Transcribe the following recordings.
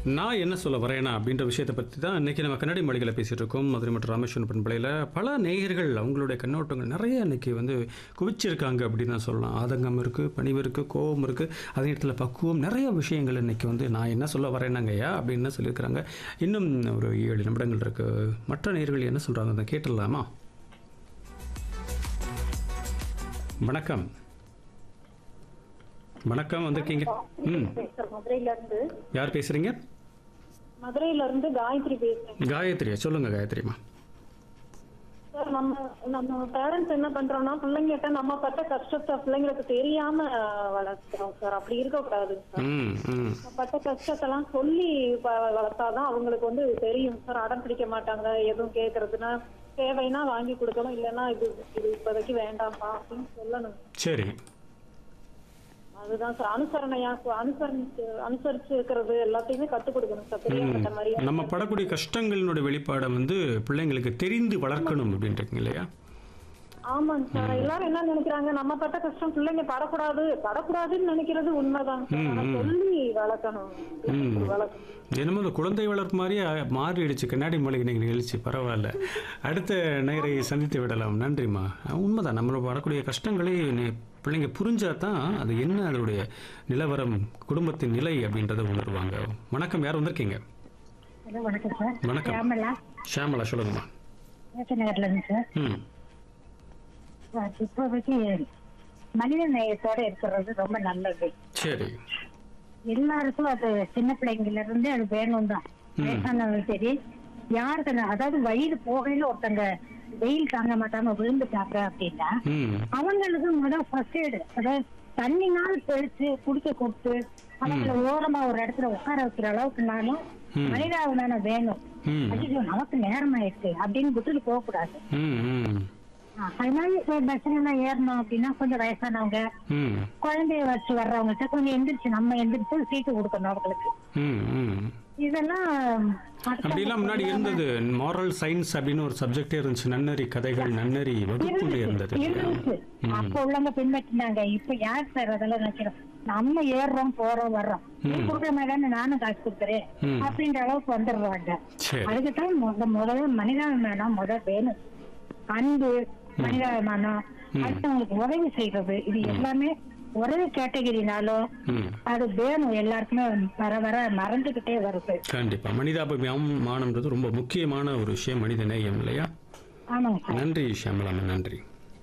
நான் என்ன சொல்ல வரேனா அப்படின்ற விஷயத்தை பற்றி தான் இன்றைக்கி நம்ம கண்ணாடி மொழிகளை பேசிகிட்டு இருக்கோம் மதுரை மற்றும் ராமேஸ்வரம் பண்பலையில் பல நேயர்கள் அவங்களுடைய கண்ணோட்டங்கள் நிறைய இன்னைக்கு வந்து குவிச்சிருக்காங்க அப்படின்னு தான் சொல்லலாம் ஆதங்கம் இருக்குது பணிவு இருக்குது கோபம் இருக்குது அதே நேரத்தில் பக்குவம் நிறைய விஷயங்கள் இன்னைக்கு வந்து நான் என்ன சொல்ல வரேனாங்கய்யா அப்படின்னு சொல்லியிருக்கிறாங்க இன்னும் ஒரு ஏழு நிமிடங்கள் இருக்குது மற்ற நேயர்கள் என்ன சொல்கிறாங்க அதை கேட்டுடலாமா வணக்கம் வணக்கம் வந்திருக்கீங்க ம் பேசுறேன் மதுரையில இருந்து யார் பேசுகிறீங்க மதுரையில இருந்து காயத்ரி பேசுறேன் காயத்ரியா சொல்லுங்க காயத்ரிமா சார் நம்ம நம்ம பேரண்ட்ஸ் என்ன பண்றோம்னா பிள்ளைங்கிட்ட நம்ம பட்ட கஷ்டத்தை பிள்ளைங்களுக்கு தெரியாம வளர்க்கிறோம் சார் அப்படி இருக்க கூடாது சார் ம் ம் நம்ம பட்ட கஷ்டத்தெல்லாம் சொல்லி வ- வளர்த்தாதான் அவங்களுக்கு வந்து தெரியும் சார் அடம் பிடிக்க மாட்டாங்க எதுவும் கேக்குறதுன்னா தேவைன்னா வாங்கி கொடுக்கணும் இல்லைன்னா இது இது இப்போதைக்கு வேண்டாம்ப்பா அப்படின்னு சொல்லணும் சரி அதுதான் சார் அனுசரணையா அனுசரிச்சு அனுசரிச்சு இருக்கிறது எல்லாத்தையுமே கத்துக் கொடுக்கணும் சார் பெரியவங்கிட்ட மாதிரி நம்ம படக்கூடிய கஷ்டங்களினுடைய வெளிப்பாடை வந்து பிள்ளைங்களுக்கு தெரிந்து வளர்க்கணும் அப்படின்றீங்க இல்லையா ஆமாங்க சார் எல்லாரும் என்ன நினைக்கிறாங்க நம்ம பட்ட கஷ்டம் பிள்ளைங்க படக்கூடாது படக்கூடாதுன்னு நினைக்கிறது உண்மைதான் சார் ஆனா சொல்லி வளர்க்கணும் வளர்க்கணும் என்னமோ இந்த குழந்தை வளர்ப்பு மாதிரியே மாறிடுச்சு கண்ணாடி மொழிக்கு நீங்கள் நிகழ்ச்சி பரவாயில்ல அடுத்த நேரை சந்தித்து விடலாம் நன்றிம்மா அஹ் உண்மைதான் நம்மளோட வரக்கூடிய கஷ்டங்களை நி- பிள்ளைங்க புரிஞ்சா தான் அது என்ன அதனுடைய நிலவரம் குடும்பத்தின் நிலை அப்படின்றத உணர்வாங்க வணக்கம் யார் வந்திருக்கீங்க ஹலோ வணக்கம் சார் வணக்கம் ஷியாமலா ஷியாமலா சொல்லுங்கம்மா நேச நகர்ல இருந்து சார் ம் சார், இப்போதைக்கு மனித நேயத்தோட இருக்கிறது ரொம்ப நல்லது சரி எல்லாருக்கும் அது சின்ன பிள்ளைங்கள்ல இருந்து அது வேணும் தான் வயசானவங்க சரி யாருக்கு அந்த- அதாவது வயது போகையில ஒருத்தங்க வெயில் தாங்க மாட்டாம விழுந்துட்டாங்க அப்படின்னா ம் அவங்களுக்கு முதல் ஃபர்ஸ்ட் எய்டு அதாவது தண்ணினால் தெளிச்சு குடிக்க கொடுத்து அவங்கள ஓரமா ஒரு இடத்துல உட்கார வைக்கிற அளவுக்குனாலும் மனிதாபிமானம் வேணும் ம் ஐயோ நமக்கு நேரம் ஆயிடுச்சு அப்படின்னு விட்டுட்டு போக கூடாது ம் ம் அது மாதிரி பஸ்ல எல்லாம் ஏறணும் அப்படின்னா கொஞ்சம் வயசானவங்க ம் குழந்தைய வச்சு வர்றவங்க கொஞ்சம் எந்திரிச்சு நம்ம எந்திரிச்சு சீட்டு கொடுக்கணும் அவங்களுக்கு ம் ம் இதெல்லாம் அப்படிலாம் முன்னாடி இருந்தது மாரல் சயின்ஸ் அப்படின்னு ஒரு சப்ஜெக்டே இருந்துச்சு நன்னறி கதைகள் நன்னறி வகுப்புல இருந்தது இருந்துச்சு அப்ப உள்ளவங்க பின்பற்றினாங்க இப்ப யார் சார் அதெல்லாம் நினைக்கிறோம் நம்ம ஏறுறோம் போறோம் வர்றோம் நீ கொடுக்குற மாதிரி தானே நானும் காசு கொடுக்குறேன் ம். அப்படின்ற அளவுக்கு வந்துடுறாங்க சரி அதுக்குதான் முத முதல்ல மனிதாபிமானம் முத வேணும் அன்பு மனிதாபிமானம் அடுத்தவங்களுக்கு உதவி செய்யறது இது எல்லாமே ஒரே கேட்டகிரினாலும் ம் அது வேணும் எல்லாருக்குமே வர வர மறந்துகிட்டே வருது கண்டிப்பா மனிதாபிமானம்ன்றது ரொம்ப முக்கியமான ஒரு விஷயம் மனித நேயம் இல்லையா ஆமாங்க சார் நன்றி ஷியாமலாமா நன்றி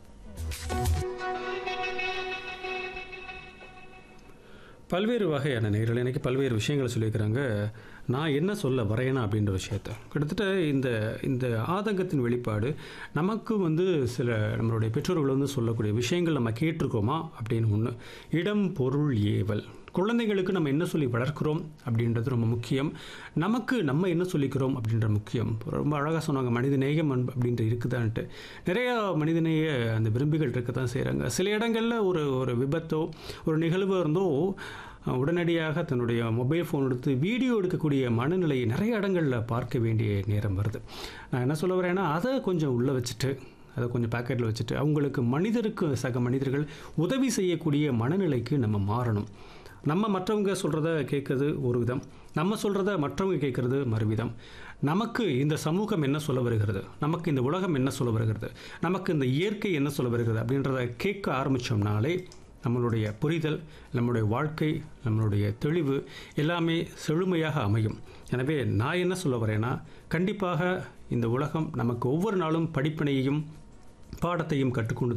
பல்வேறு வகையான நேர்கள் எனக்கு பல்வேறு விஷயங்களை சொல்லியிருக்கிறாங்க நான் என்ன சொல்ல வரேனா அப்படின்ற விஷயத்த கிட்டத்தட்ட இந்த இந்த ஆதங்கத்தின் வெளிப்பாடு நமக்கு வந்து சில நம்மளுடைய பெற்றோர்கள் வந்து சொல்லக்கூடிய விஷயங்கள் நம்ம கேட்டிருக்கோமா அப்படின்னு ஒன்று இடம் பொருள் ஏவல் குழந்தைங்களுக்கு நம்ம என்ன சொல்லி வளர்க்குறோம் அப்படின்றது ரொம்ப முக்கியம் நமக்கு நம்ம என்ன சொல்லிக்கிறோம் அப்படின்ற முக்கியம் ரொம்ப அழகாக சொன்னாங்க மனித நேயம் அன்பு அப்படின்ட்டு இருக்குதான்ட்டு நிறையா மனிதநேய அந்த விரும்பிகள் இருக்க தான் செய்கிறாங்க சில இடங்களில் ஒரு ஒரு விபத்தோ ஒரு நிகழ்வு இருந்தோ அஹ், உடனடியாக தன்னுடைய மொபைல் ஃபோன் எடுத்து வீடியோ எடுக்கக்கூடிய மனநிலையை நிறைய இடங்களில் பார்க்க வேண்டிய நேரம் வருது நான் என்ன சொல்ல வரேன்னா அதை கொஞ்சம் உள்ளே வச்சுட்டு அதை கொஞ்சம் பாக்கெட்டில் வச்சுட்டு அவங்களுக்கு மனிதருக்கு சக மனிதர்கள் உதவி செய்யக்கூடிய மனநிலைக்கு நம்ம மாறணும் நம்ம மற்றவங்க சொல்கிறத கேட்குறது ஒரு விதம் நம்ம சொல்கிறத மற்றவங்க கேட்குறது மறுவிதம் நமக்கு இந்த சமூகம் என்ன சொல்ல வருகிறது நமக்கு இந்த உலகம் என்ன சொல்ல வருகிறது நமக்கு இந்த இயற்கை என்ன சொல்ல வருகிறது அப்படின்றத கேட்க ஆரம்பித்தோம்னாலே நம்மளுடைய புரிதல் நம்மளுடைய வாழ்க்கை நம்மளுடைய தெளிவு எல்லாமே செழுமையாக அமையும் எனவே நான் என்ன சொல்ல வரேன்னா கண்டிப்பாக இந்த உலகம் நமக்கு ஒவ்வொரு நாளும் படிப்பினையையும் பாடத்தையும் கற்றுக்கொண்டு